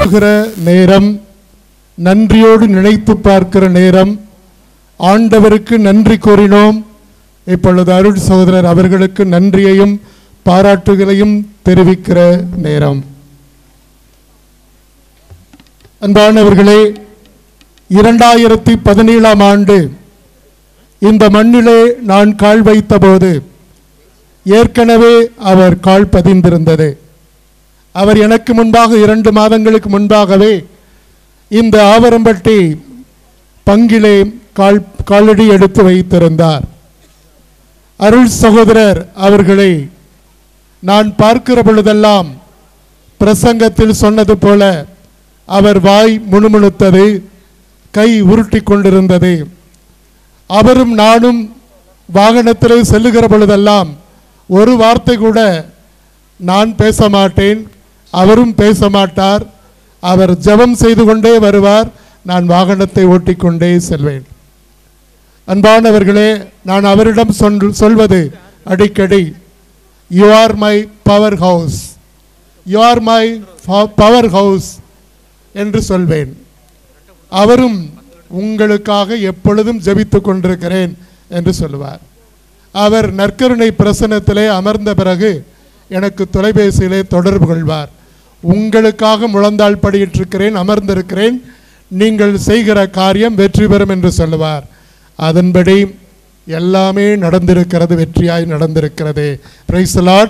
பாராட்டுகிற நேரம் நன்றியோடு நினைத்து பார்க்கிற நேரம் ஆண்டவருக்கு நன்றி கூறினோம் இப்பொழுது அருள் சகோதரர் அவர்களுக்கு நன்றியையும் பாராட்டுகளையும் தெரிவிக்கிற நேரம் அன்பானவர்களே இரண்டாயிரத்தி பதினேழாம் ஆண்டு இந்த மண்ணிலே நான் கால் வைத்தபோது ஏற்கனவே அவர் கால் பதிந்திருந்தது அவர் எனக்கு முன்பாக இரண்டு மாதங்களுக்கு முன்பாகவே இந்த ஆவரம்பட்டி பங்கிலே கால் காலடி எடுத்து வைத்திருந்தார் அருள் சகோதரர் அவர்களை நான் பார்க்கிற பொழுதெல்லாம் பிரசங்கத்தில் சொன்னது போல அவர் வாய் முணுமுணுத்தது கை உருட்டி கொண்டிருந்தது அவரும் நானும் வாகனத்தில் செல்லுகிற பொழுதெல்லாம் ஒரு வார்த்தை கூட நான் பேச மாட்டேன் அவரும் பேச மாட்டார் அவர் ஜெபம் செய்து கொண்டே வருவார் நான் வாகனத்தை ஓட்டிக்கொண்டே செல்வேன் அன்பானவர்களே நான் அவரிடம் சொல் சொல்வது அடிக்கடி you are my power house you are my power house என்று சொல்வேன் அவரும் உங்களுக்காக எப்பொழுதும் ஜெபித்துக் கொண்டிருக்கிறேன் என்று சொல்லுவார் அவர் நற்கருணை பிரசனத்திலே அமர்ந்த பிறகு எனக்கு தொலைபேசியிலே தொடர்பு கொள்வார் உங்களுக்காக முழந்தாள் படியிட்டிருக்கிறேன் அமர்ந்திருக்கிறேன் நீங்கள் செய்கிற காரியம் வெற்றி பெறும் என்று சொல்லுவார் அதன்படி எல்லாமே நடந்திருக்கிறது வெற்றியாய் நடந்திருக்கிறது பிரைஸ் லாட்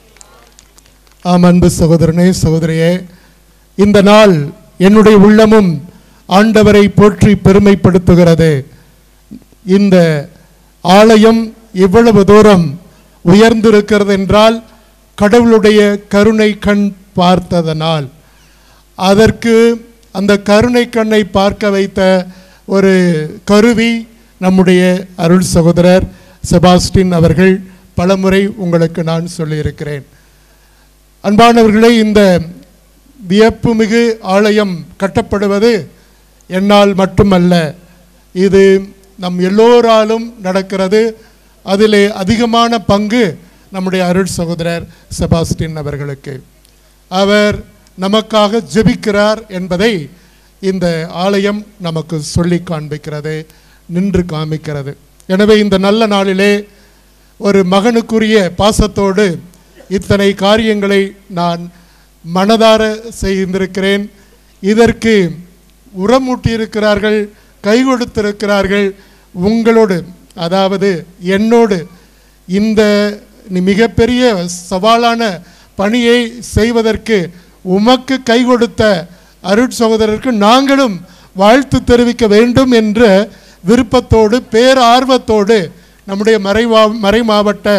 ஆம் அன்பு சகோதரனே சகோதரியே இந்த நாள் என்னுடைய உள்ளமும் ஆண்டவரை போற்றி பெருமைப்படுத்துகிறது இந்த ஆலயம் இவ்வளவு தூரம் உயர்ந்திருக்கிறது என்றால் கடவுளுடைய கருணை கண் பார்த்ததனால் அதற்கு அந்த கருணை கண்ணை பார்க்க வைத்த ஒரு கருவி நம்முடைய அருள் சகோதரர் செபாஸ்டின் அவர்கள் பலமுறை உங்களுக்கு நான் சொல்லியிருக்கிறேன் அன்பானவர்களே இந்த வியப்புமிகு ஆலயம் கட்டப்படுவது என்னால் மட்டுமல்ல இது நம் எல்லோராலும் நடக்கிறது அதிலே அதிகமான பங்கு நம்முடைய அருள் சகோதரர் செபாஸ்டின் அவர்களுக்கு அவர் நமக்காக ஜெபிக்கிறார் என்பதை இந்த ஆலயம் நமக்கு சொல்லி காண்பிக்கிறது நின்று காமிக்கிறது எனவே இந்த நல்ல நாளிலே ஒரு மகனுக்குரிய பாசத்தோடு இத்தனை காரியங்களை நான் மனதார செய்திருக்கிறேன் இதற்கு உரமூட்டியிருக்கிறார்கள் கை கொடுத்திருக்கிறார்கள் உங்களோடு அதாவது என்னோடு இந்த நி- மிகப்பெரிய சவாலான பணியை செய்வதற்கு உமக்கு கை கொடுத்த அருட் சகோதரருக்கு நாங்களும் வாழ்த்து தெரிவிக்க வேண்டும் என்ற விருப்பத்தோடு பேரார்வத்தோடு நம்முடைய மறைவா மறை மாவட்ட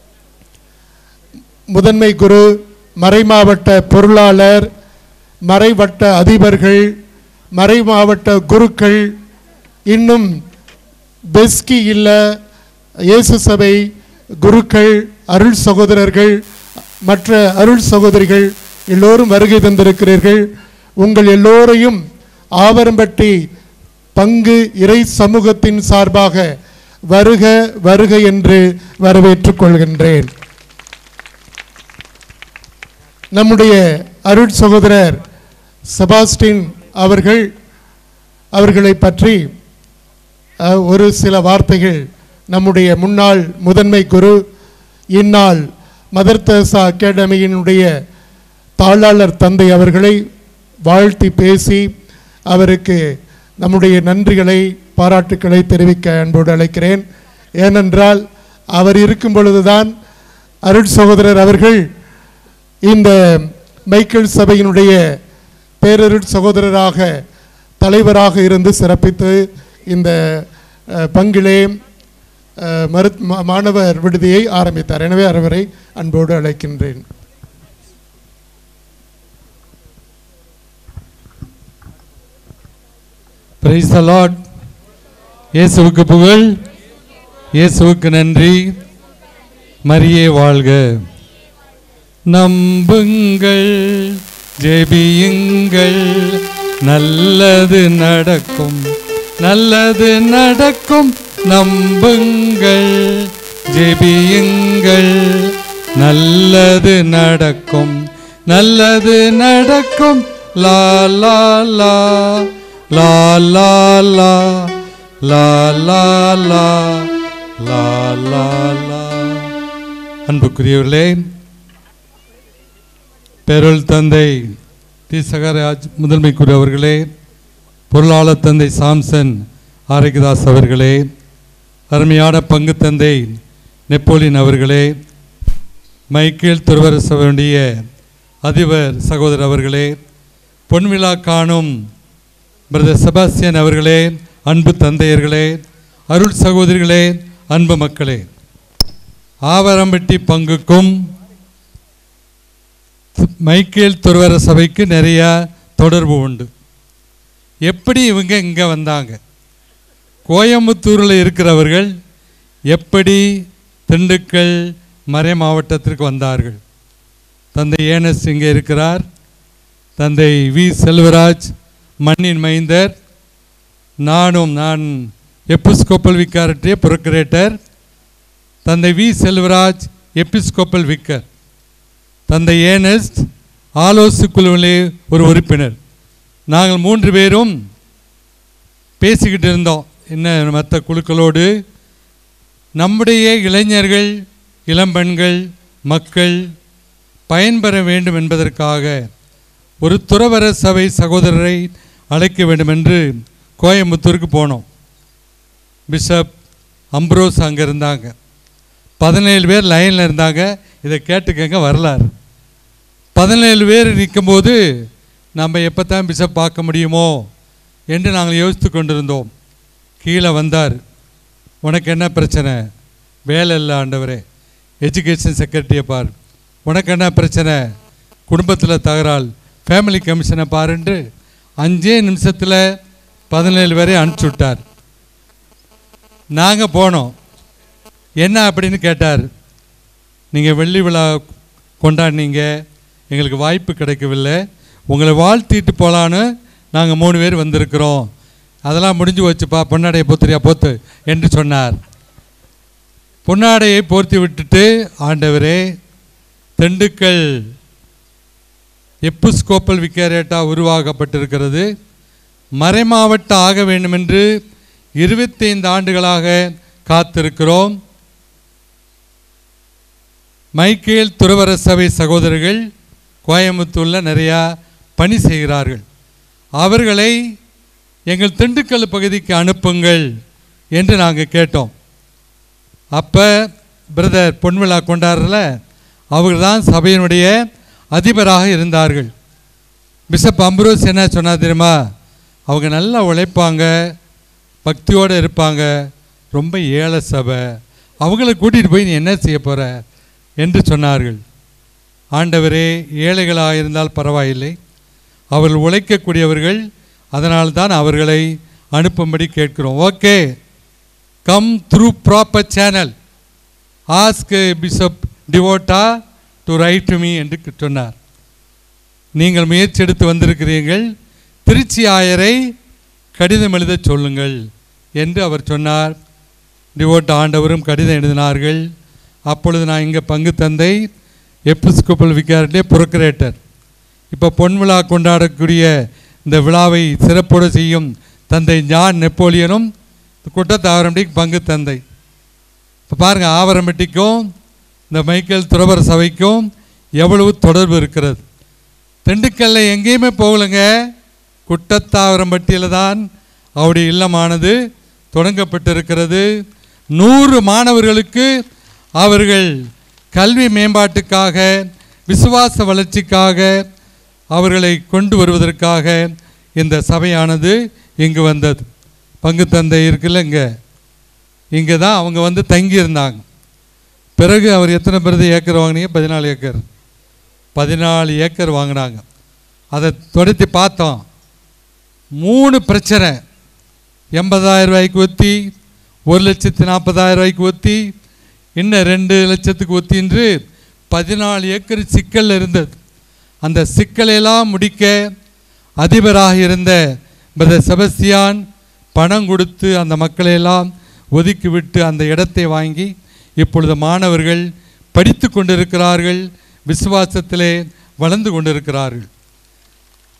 முதன்மை குரு மறைமாவட்ட பொருளாளர் மறைவட்ட அதிபர்கள் மறைமாவட்ட குருக்கள் இன்னும் பெஸ்கி இல்ல இயேசு சபை குருக்கள் அருள் சகோதரர்கள் மற்ற அருள் சகோதரிகள் எல்லோரும் வருகை தந்திருக்கிறீர்கள் உங்கள் எல்லோரையும் ஆவரம்பட்டி பங்கு இறை சமூகத்தின் சார்பாக வருக வருக என்று வரவேற்றுக் கொள்கின்றேன் நம்முடைய அருட் சகோதரர் செபாஸ்டின் அவர்கள் அவர்களை பற்றி அஹ், ஒரு சில வார்த்தைகள் நம்முடைய முன்னாள் முதன்மை குரு இந்நாள் மதர் தெரசா அகாடமியினுடைய தாளாளர் தந்தை அவர்களை வாழ்த்தி பேசி அவருக்கு நம்முடைய நன்றிகளை பாராட்டுக்களை தெரிவிக்க அன்போடு அழைக்கிறேன் ஏனென்றால் அவர் இருக்கும் பொழுதுதான் அருட் சகோதரர் அவர்கள் இந்த மைக்கேல் சபையினுடைய பேரருட் சகோதரராக தலைவராக இருந்து சிறப்பித்து இந்த அஹ், பங்கிலே அஹ், மரு மா- மாணவர் விடுதியை ஆரம்பித்தார் எனவே அவரை அன்போடு அழைக்கின்றேன் பிரைஸ் த லார்ட் இயேசுவுக்கு புகழ் இயேசுவுக்கு நன்றி மரியே வாழ்க நம்புங்கள் ஜெபியுங்கள் நல்லது நடக்கும் நல்லது நடக்கும் நம்புங்கள் ஜெபியுங்கள் நல்லது நடக்கும் நல்லது நடக்கும் லா லா லா லா லா லா லா லா லா லா லா லா அன்புக்குரியவர்களே பேரொல் தந்தை டி சகராஜ் முதன்மைக்குரிய அவர்களே பொருளாளர் தந்தை சாம்சன் ஆரோக்கியதாஸ் அவர்களே அருமையான பங்கு தந்தை நெப்போலியன் அவர்களே மைக்கேல் துறவரசவனுடைய அதிபர் சகோதரர் அவர்களே பொன்விழா காணும் பிரதர் செபாஸ்டியன் அவர்களே அன்பு தந்தையர்களே அருள் சகோதரிகளே அன்பு மக்களே ஆவரம்பட்டி பங்குக்கும் மைக்கேல் துறவர சபைக்கு நிறைய தொடர்பு உண்டு எப்படி இவங்க இங்கே வந்தாங்க கோயம்புத்தூரில் இருக்கிறவர்கள் எப்படி திண்டுக்கல் மறை மாவட்டத்திற்கு வந்தார்கள் தந்தை ஏனஸ் இங்கே இருக்கிறார் தந்தை வி செல்வராஜ் மண்ணின் மைந்தர் நானும் நான் எபிஸ்கோப்பல் விக்காரட்டிய புரொக்கரேட்டர் தந்தை வி செல்வராஜ் எபிஸ்கோப்பல் விக்கர் தந்தை ஏனஸ்ட் ஆலோசு குழுவிலே ஒரு உறுப்பினர் நாங்கள் மூன்று பேரும் பேசிக்கிட்டு இருந்தோம் என்ன மற்ற குழுக்களோடு நம்முடைய இளைஞர்கள் இளம்பெண்கள் மக்கள் பயன்பெற வேண்டும் என்பதற்காக ஒரு துறவர சபை சகோதரரை அழைக்க வேண்டும் என்று கோயம்புத்தூருக்கு போனோம் பிஷப் அம்ப்ரோஸ் அங்கே இருந்தாங்க பதினேழு பேர் லைனில் இருந்தாங்க இதை கேட்டுக்கங்க வரலாறு பதினேழு பேர் நிற்கும்போது நம்ம எப்போ தான் பிஷப் பார்க்க முடியுமோ என்று நாங்கள் யோசித்து கொண்டிருந்தோம் கீழே வந்தார் உனக்கு என்ன பிரச்சனை வேலை இல்லை ஆண்டவரே எஜுகேஷன் செக்ரட்டரியை பார் உனக்கு என்ன பிரச்சனை குடும்பத்தில் தகரால் ஃபேமிலி கமிஷனை பாருன்ட்டு அஞ்சே நிமிஷத்தில் பதினேழு பேரை அனுப்பிச்சி விட்டார் நாங்கள் போனோம் என்ன அப்படின்னு கேட்டார் நீங்கள் வெள்ளி விழா கொண்டாடினீங்க எங்களுக்கு வாய்ப்பு கிடைக்கவில்லை உங்களை வாழ்த்திட்டு போகலான்னு நாங்கள் மூணு பேர் வந்திருக்கிறோம் அதெல்லாம் முடிஞ்சு வச்சுப்பா பொன்னாடையை போத்துறியா போத்து என்று சொன்னார் பொன்னாடையை போர்த்தி விட்டுட்டு ஆண்டவரே திண்டுக்கல் எப்புஸ்கோப்பல் விக்காரேட்டாக உருவாக்கப்பட்டிருக்கிறது மறைமாவட்ட ஆக வேண்டும் என்று இருபத்தைந்து ஆண்டுகளாக காத்திருக்கிறோம் மைக்கேல் துறவர சபை சகோதரர்கள் கோயம்புத்தூரில் நிறையா பணி செய்கிறார்கள் அவர்களை எங்கள் திண்டுக்கல் பகுதிக்கு அனுப்புங்கள் என்று நாங்கள் கேட்டோம் அப்போ பிரதர் பொன்விழா கொண்டாடுறல அவர்கள் தான் சபையினுடைய அதிபராக இருந்தார்கள் பிஷப் அம்ப்ரோஸ் என்ன சொன்னார் தெரியுமா அவங்க நல்லா உழைப்பாங்க பக்தியோடு இருப்பாங்க ரொம்ப ஏழை சபை அவங்கள கூட்டிகிட்டு போய் நீ என்ன செய்ய போகிற என்று சொன்னார்கள் ஆண்டவரே ஏழைகளாக இருந்தால் பரவாயில்லை அவர்கள் உழைக்கக்கூடியவர்கள் அதனால்தான் அவர்களை அனுப்பும்படி கேட்கிறோம் okay come through proper channel ask bishop Devotta to write to me என்று சொன்னார் நீங்கள் முயற்சி எடுத்து வந்திருக்கிறீர்கள் திருச்சி ஆயரை கடிதம் எழுதச் சொல்லுங்கள் என்று அவர் சொன்னார் டிவோட் ஆண்டவரும் கடிதம் எழுதினார்கள் அப்பொழுது நான் இங்கே பங்கு தந்தை எபிஸ்கோப்பல் விகாரத்திலே புரொக்கரேட்டர் இப்போ பொன் விழா கொண்டாடக்கூடிய இந்த விழாவை சிறப்போடு செய்யும் தந்தை ஜான் நெப்போலியனும் குட்டத்தாவரம்பட்டிக்கு பங்கு தந்தை இப்போ பாருங்கள் ஆவரம்பட்டிக்கும் இந்த மைக்கேல் துறவர சபைக்கும் எவ்வளவு தொடர்பு இருக்கிறது திண்டுக்கல்ல எங்கேயுமே போகலைங்க குட்டத்தாவரம்பட்டியில் தான் அவருடைய இல்லமானது தொடங்கப்பட்டிருக்கிறது நூறு மாணவர்களுக்கு அவர்கள் கல்வி மேம்பாட்டுக்காக விசுவாச வளர்ச்சிக்காக அவர்களை கொண்டு வருவதற்காக இந்த சபையானது இங்கு வந்தது பங்கு தந்தை இருக்குல்ல இங்கே இங்கே தான் அவங்க வந்து தங்கியிருந்தாங்க பிறகு அவர் எத்தனை பேர் ஏக்கர் வாங்கினீங்க பதினாலு ஏக்கர் பதினாலு ஏக்கர் வாங்கினாங்க அதை தொடர்த்தி பார்த்தோம் மூணு பிரச்சனை எண்பதாயிரம் ரூபாய்க்கு ஒத்தி ஒரு லட்சத்து நாற்பதாயிரம் ரூபாய்க்கு ஒத்தி இன்னும் ரெண்டு லட்சத்துக்கு ஒத்தி என்று பதினாலு ஏக்கர் சிக்கல் இருந்தது அந்த சிக்கலையெல்லாம் முடிக்க அதிபராக இருந்த பிரதர் செபஸ்தியான் பணம் கொடுத்து அந்த மக்களையெல்லாம் ஒதுக்கிவிட்டு அந்த இடத்தை வாங்கி இப்பொழுது மாணவர்கள் படித்து கொண்டிருக்கிறார்கள் விசுவாசத்திலே வளர்ந்து கொண்டிருக்கிறார்கள்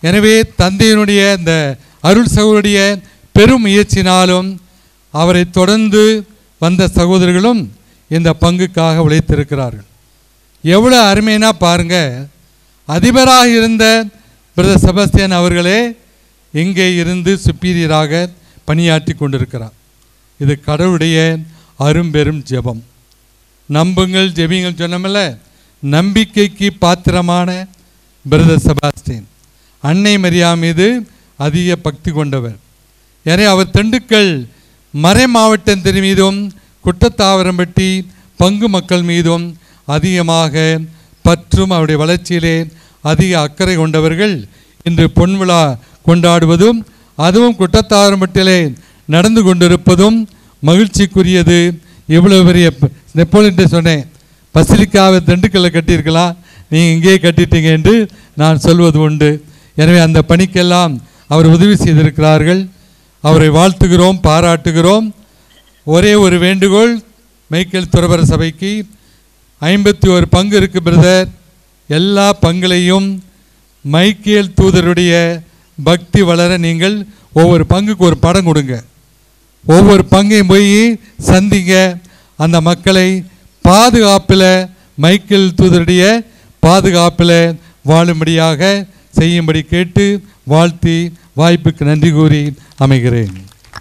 எனவே தந்தையினுடைய இந்த அருள் சகோதரிய பெரும் முயற்சினாலும் அவரை தொடர்ந்து வந்த சகோதரர்களும் இந்த பங்குக்காக உழைத்திருக்கிறார்கள் எவ்வளோ அருமைனா பாருங்க அதிபராக இருந்த பிரதர் செபஸ்தியன் அவர்களே இங்கே இருந்து சுப்பீரியராக பணியாற்றி கொண்டிருக்கிறார் இது கடவுளுடைய அரும்பெரும் ஜெபம் நம்புங்கள் ஜெபிங்கள் சொன்னோம்ல நம்பிக்கைக்கு பாத்திரமான பிரதர் செபாஸ்டின் அன்னை மரியா மீது அதிக பக்தி கொண்டவர் எனவே அவர் திண்டுக்கல் மறை மாவட்டத்தின் மீதும் குட்டத்தாவரம்பட்டி பங்கு மக்கள் மீதும் அதிகமாக பற்றும் அவருடைய வளர்ச்சியிலே அதிக அக்கறை கொண்டவர்கள் இன்று பொன்விழா கொண்டாடுவதும் அதுவும் குட்டத்தாவரம்பட்டிலே நடந்து கொண்டிருப்பதும் மகிழ்ச்சிக்குரியது இவ்வளவு பெரிய ப- நெப்போலியன் சொன்னேன் பசிலிக்காவை திண்டுக்கல்ல கட்டியிருக்கலாம் நீங்கள் இங்கேயே கட்டிட்டீங்க என்று நான் சொல்வது உண்டு எனவே அந்த பணிக்கெல்லாம் அவர் உதவி செய்திருக்கிறார்கள் அவரை வாழ்த்துகிறோம் பாராட்டுகிறோம் ஒரே ஒரு வேண்டுகோள் மைக்கேல் துறவர சபைக்கு ஐம்பத்தி ஒரு பங்கு இருக்கு பிரதர் எல்லா பங்குலையும் மைக்கேல் தூதருடைய பக்தி வளர நீங்கள் ஒவ்வொரு பங்குக்கு ஒரு படம் கொடுங்க ஒவ்வொரு பங்கையும் போய் சந்திங்க அந்த மக்களை பாதுகாப்பில் மைக்கேல் தூதருடைய பாதுகாப்பில் வாழும்படியாக செய்யும்படி கேட்டு வாழ்த்தி வாய்ப்புக்கு நன்றி கூறி அமைகிறேன்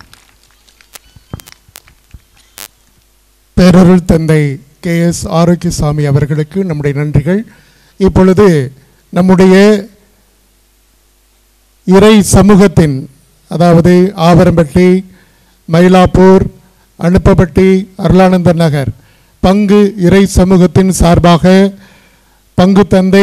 பேரருள் தந்தை கே எஸ் ஆரோக்கியசாமி அவர்களுக்கு நம்முடைய நன்றிகள் இப்பொழுது நம்முடைய இறை சமூகத்தின் அதாவது ஆவரம்பட்டி மயிலாப்பூர் அனுப்பப்பட்டி அருளானந்த நகர் பங்கு இறை சமூகத்தின் சார்பாக பங்கு தந்தை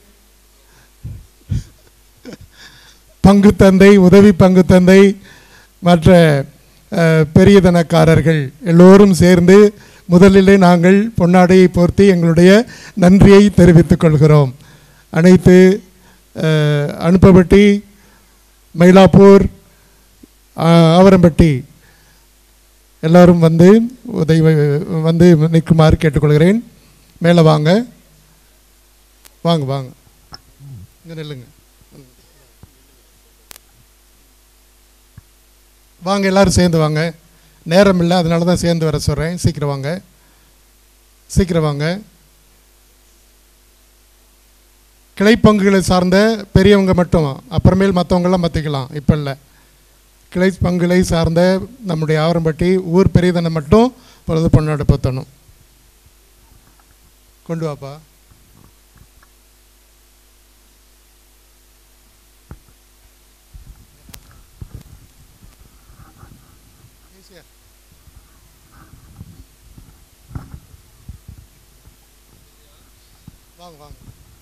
பங்கு தந்தை உதவி பங்கு தந்தை மற்ற அஹ், பெரியதனக்காரர்கள் எல்லோரும் சேர்ந்து முதலிலே நாங்கள் பொன்னாடையை போர்த்தி எங்களுடைய நன்றியை தெரிவித்துக் கொள்கிறோம் அனைத்து அஹ், அனுப்பப்பட்டி மயிலாப்பூர் ஆ- ஆவரம்பட்டி எல்லாரும் வந்து உதவி வந்து நிற்குமாறு கேட்டுக்கொள்கிறேன் மேலே வாங்க வாங்க வாங்க இங்கே நில்லுங்க வாங்க எல்லாரும் சேர்ந்து வாங்க நேரம் இல்லை அதனால தான் சேர்ந்து வர சொல்கிறேன் சீக்கிரம் வாங்க சீக்கிரம் வாங்க கிளை பங்குகளை சார்ந்த பெரியவங்க மட்டும் அப்புறமேல் மற்றவங்களாம் மற்றிக்கலாம் இப்போ இல்லை கிளை பங்குகளை சார்ந்த நம்முடைய ஆவரம்பட்டி ஊர் பெரியதனை மட்டும் பொழுது பொண்ணோட பற்றணும் கொண்டு வாப்பா வாங்க வாங்க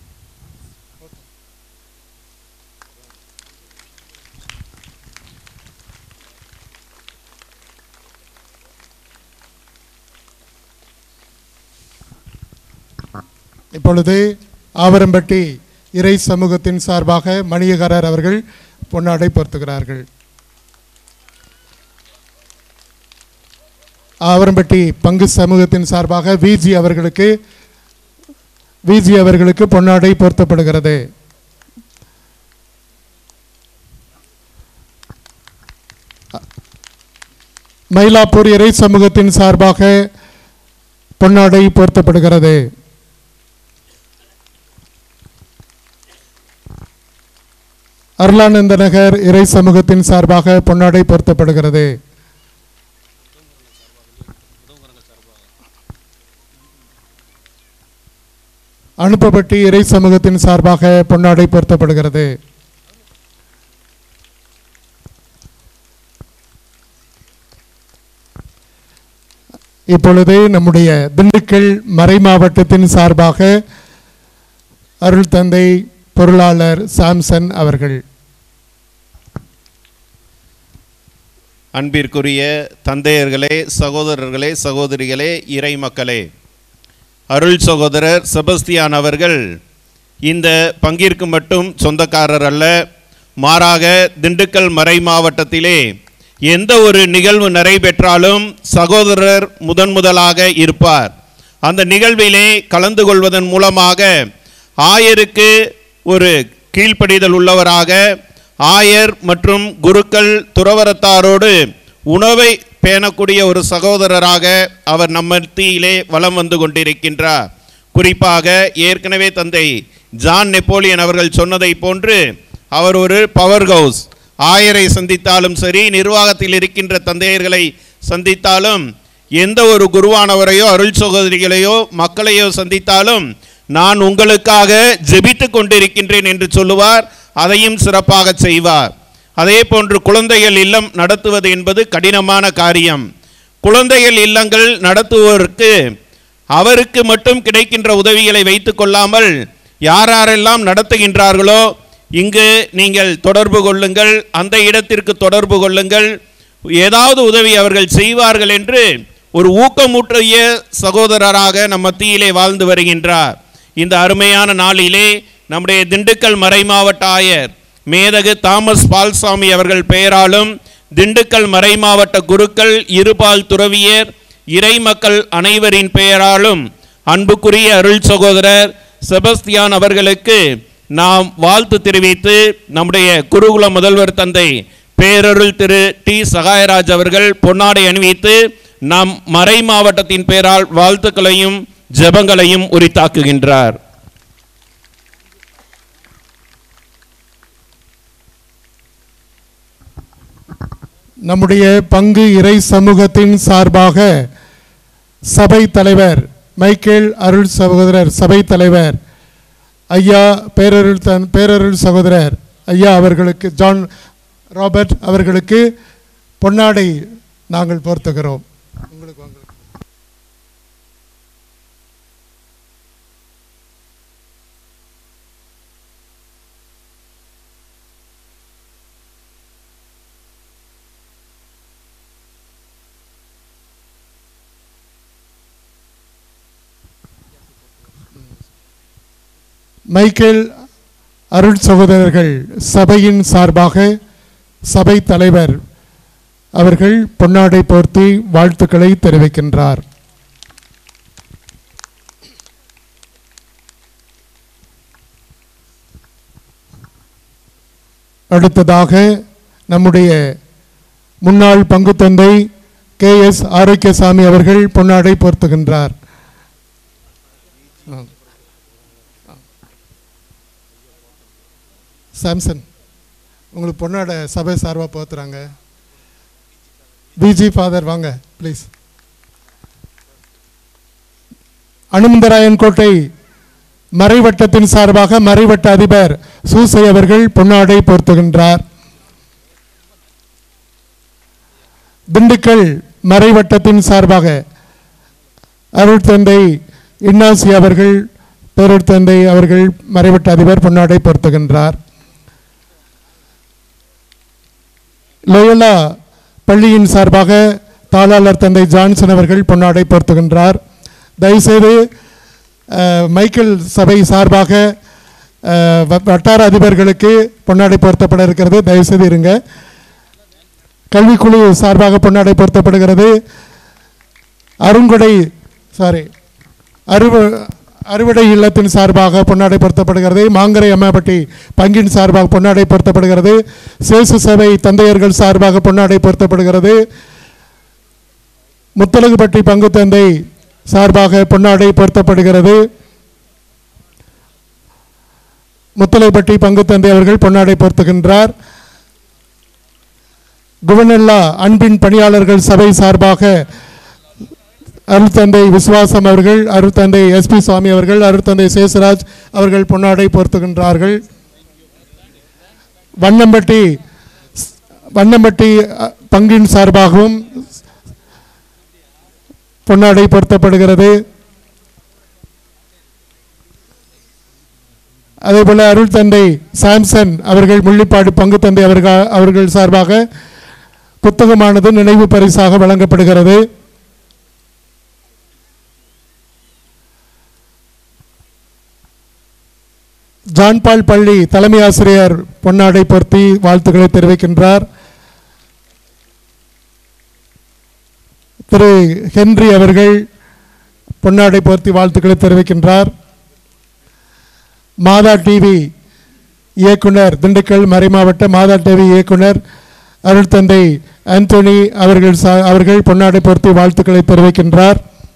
இப்பொழுது ஆவரம்பட்டி இறை சமூகத்தின் சார்பாக மணியகாரர் அவர்கள் பொன்னாடை பொருத்துகிறார்கள் ஆவரம்பட்டி பங்கு சமூகத்தின் சார்பாக விஜி அவர்களுக்கு விஜி அவர்களுக்கு பொன்னாடை பொருத்தப்படுகிறது மயிலாப்பூர் இறை சமூகத்தின் சார்பாக பொன்னாடை பொருத்தப்படுகிறது அருளானந்த நகர் இறை சமூகத்தின் சார்பாக பொன்னாடை பொருத்தப்படுகிறது அனுப்பப்பட்டி இறை சமூகத்தின் சார்பாக பொன்னாடை பொருத்தப்படுகிறது இப்பொழுது நம்முடைய திண்டுக்கல் மறை மாவட்டத்தின் சார்பாக அருள் தந்தை பொருளாளர் சாம்சன் அவர்கள் அன்பிற்குரிய தந்தையர்களே சகோதரர்களே சகோதரிகளே இறை மக்களே அருள் சகோதரர் செபஸ்தியான் அவர்கள் இந்த பங்கிற்கு மட்டும் சொந்தக்காரர் அல்ல மாறாக திண்டுக்கல் மறை மாவட்டத்திலே எந்த ஒரு நிகழ்வு நடைபெற்றாலும் சகோதரர் முதன் முதலாக இருப்பார் அந்த நிகழ்விலே கலந்து கொள்வதன் மூலமாக ஆயருக்கு ஒரு கீழ்ப்படிதல் உள்ளவராக ஆயர் மற்றும் குருக்கள் துறவரத்தாரோடு உணவை பேணக்கூடிய ஒரு சகோதரராக அவர் நம்ம மத்தியிலே வலம் வந்து கொண்டிருக்கின்றார் குறிப்பாக ஏற்கனவே தந்தை ஜான் நெப்போலியன் அவர்கள் சொன்னதை போன்று அவர் ஒரு பவர் ஹவுஸ் ஆயரை சந்தித்தாலும் சரி நிர்வாகத்தில் இருக்கின்ற தந்தையர்களை சந்தித்தாலும் எந்த ஒரு குருவானவரையோ அருள் சகோதரிகளையோ மக்களையோ சந்தித்தாலும் நான் உங்களுக்காக ஜெபித்து கொண்டிருக்கின்றேன் என்று சொல்லுவார் அதையும் சிறப்பாக செய்வார் அதே போன்று குழந்தைகள் இல்லம் நடத்துவது என்பது கடினமான காரியம் குழந்தைகள் இல்லங்கள் நடத்துவோருக்கு அவருக்கு மட்டும் கிடைக்கின்ற உதவிகளை வைத்து கொள்ளாமல் யாரெல்லாம் நடத்துகின்றார்களோ இங்கு நீங்கள் தொடர்பு கொள்ளுங்கள் அந்த இடத்திற்கு தொடர்பு கொள்ளுங்கள் ஏதாவது உதவி அவர்கள் செய்வார்கள் என்று ஒரு ஊக்கமூட்டிய சகோதரராக நம் மத்தியிலே வாழ்ந்து வருகின்றார் இந்த அருமையான நாளிலே நம்முடைய திண்டுக்கல் மறைமாவட்ட ஆயர் மேதகு தாமஸ் பால்சாமி அவர்கள் பெயராலும் திண்டுக்கல் மறைமாவட்ட குருக்கள் இருபால் துறவியர் இறைமக்கள் அனைவரின் பெயராலும் அன்புக்குரிய அருள் சகோதரர் செபஸ்தியான் அவர்களுக்கு நாம் வாழ்த்து தெரிவித்து நம்முடைய குருகுல முதல்வர் தந்தை பேரருள் திரு டி சகாயராஜ் அவர்கள் பொன்னாடை அணிவித்து நம் மறை மாவட்டத்தின் பெயரால் வாழ்த்துக்களையும் ஜெபங்களையும் உரித்தாக்குகின்றார் நம்முடைய பங்கு இறை சமூகத்தின் சார்பாக சபை தலைவர் மைக்கேல் அருள் சகோதரர் சபை தலைவர் ஐயா பேரருள் தன் பேரருள் சகோதரர் ஐயா அவர்களுக்கு ஜான் ராபர்ட் அவர்களுக்கு பொன்னாடை நாங்கள் போர்த்துகிறோம் உங்களுக்கு உங்களுக்கு மைக்கேல் அருள் சகோதரர்கள் சபையின் சார்பாக சபை தலைவர் அவர்கள் பொன்னாடை போர்த்தி வாழ்த்துக்களை தெரிவிக்கின்றார் அடுத்ததாக நம்முடைய முன்னாள் பங்கு தந்தை கே எஸ் ஆரோக்கியசாமி அவர்கள் பொன்னாடை போர்த்துகின்றார் சாம்சன் உங்களுக்கு பொண்ணோட சபை சார்பாக போத்துறாங்க பிஜி ஃபாதர் வாங்க ப்ளீஸ் அனுமந்தராயன் கோட்டை மறைவட்டத்தின் சார்பாக மறைவட்ட அதிபர் சூசை அவர்கள் பொன்னாடை போர்த்துகின்றார் திண்டுக்கல் மறைவட்டத்தின் சார்பாக அருள் தந்தை இன்னாசி அவர்கள் பேரூர் தந்தை அவர்கள் மறைவட்ட அதிபர் பொன்னாடை பொருத்துகின்றார் லோயலா பள்ளியின் சார்பாக தாளாளர் தந்தை ஜான்சன் அவர்கள் பொன்னாடை பொருத்துகின்றார் தயவுசெய்து அஹ், மைக்கேல் சபை சார்பாக அஹ், வ- வட்டார அதிபர்களுக்கு பொன்னாடை பொருத்தப்பட இருக்கிறது தயவுசெய்து இருங்க கல்விக்குழு சார்பாக பொன்னாடை பொருத்தப்படுகிறது அருங்கொடை சாரி அறுவ அறுவடை இல்லத்தின் சார்பாக பொன்னாடை பொருத்தப்படுகிறது மாங்கரை அம்மாப்பட்டி பங்கின் சார்பாக பொன்னாடை பொருத்தப்படுகிறது சேசு சபை தந்தையர்கள் சார்பாக பொன்னாடை பொருத்தப்படுகிறது முத்தலகுப்பட்டி பங்கு தந்தை சார்பாக பொன்னாடை பொருத்தப்படுகிறது முத்தலகுப்பட்டி பங்கு தந்தை அவர்கள் பொன்னாடை பொருத்துகின்றார் குவனல்லா அன்பின் பணியாளர்கள் சபை சார்பாக அருட்தந்தை விசுவாசம் அவர்கள் அருட்தந்தை எஸ்பி சுவாமி அவர்கள் அருட்தந்தை சேசுராஜ் அவர்கள் பொன்னாடை பொருத்துகின்றார்கள் வண்ணம்பட்டி வண்ணம்பட்டி அ, பங்கின் சார்பாகவும் பொன்னாடை பொருத்தப்படுகிறது அதேபோல அருள் தந்தை சாம்சன் அவர்கள் முள்ளிப்பாடு பங்கு தந்தை அவர்கள் அவர்கள் சார்பாக புத்தகமானது நினைவு பரிசாக வழங்கப்படுகிறது ஜான்பால் பள்ளி தலைமை ஆசிரியர் பொன்னாடை பொருத்தி வாழ்த்துக்களை தெரிவிக்கின்றார் திரு ஹென்றி அவர்கள் பொன்னாடை போர்த்தி வாழ்த்துக்களை தெரிவிக்கின்றார் மாதா டிவி இயக்குனர் திண்டுக்கல் மறைமாவட்ட மாதா டிவி இயக்குனர் அருள் தந்தை ஆந்தோனி அவர்கள் சா அவர்கள் பொன்னாடை பொருத்தி வாழ்த்துக்களை தெரிவிக்கின்றார்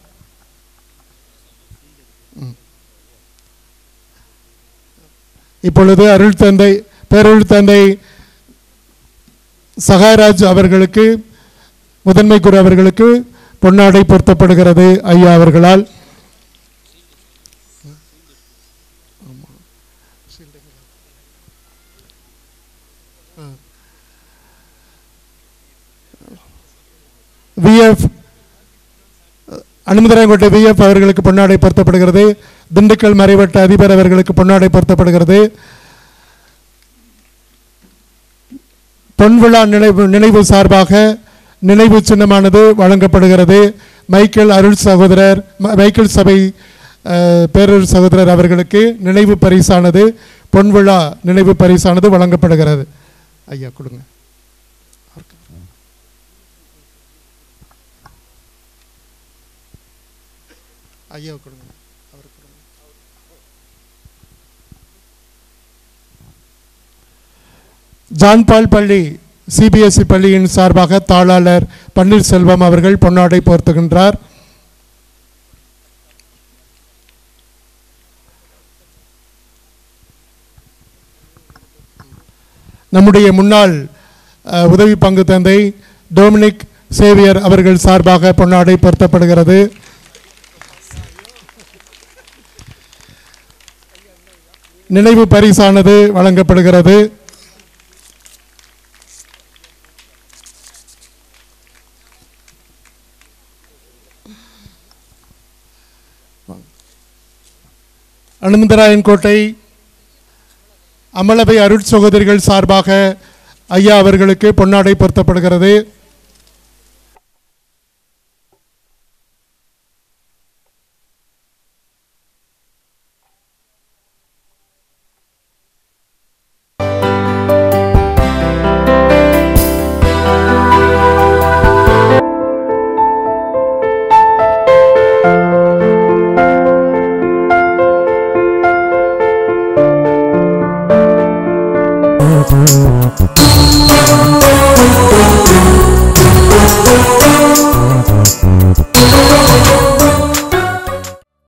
இப்பொழுது அருள் தந்தை பேரருள் தந்தை சகாராஜ் அவர்களுக்கு முதன்மை குரு அவர்களுக்கு பொன்னாடை பொருத்தப்படுகிறது ஐயா அவர்களால் விஎஃப் அனுமதராயங்கோட்டை விஎஃப் அவர்களுக்கு பொன்னாடை பொருத்தப்படுகிறது திண்டுக்கல் மறைவட்ட அதிபர் அவர்களுக்கு பொன்னாடை பொருத்தப்படுகிறது பொன்விழா நினைவு நினைவு சார்பாக நினைவு சின்னமானது வழங்கப்படுகிறது மைக்கேல் அருள் சகோதரர் ம- மைக்கேல் சபை அஹ், பேரூர் சகோதரர் அவர்களுக்கு நினைவு பரிசானது பொன்விழா நினைவு பரிசானது வழங்கப்படுகிறது ஐயா கொடுங்க ஐயா கொடுங்க அவருக்கு கொடுங்க ஜான்பால் பள்ளி சிபிஎஸ்இ பள்ளியின் சார்பாக தாளாளர் பன்னீர்செல்வம் அவர்கள் பொன்னாடை போர்த்துகின்றார் நம்முடைய முன்னாள் அஹ், உதவி பங்கு தந்தை டொமினிக் சேவியர் அவர்கள் சார்பாக பொன்னாடை பொருத்தப்படுகிறது நினைவு பரிசானது வழங்கப்படுகிறது அனுமந்தராயன் கோட்டை அமலவை அருட் சகோதரிகள் சார்பாக ஐயா அவர்களுக்கு பொன்னாடை பொருத்தப்படுகிறது Thank you.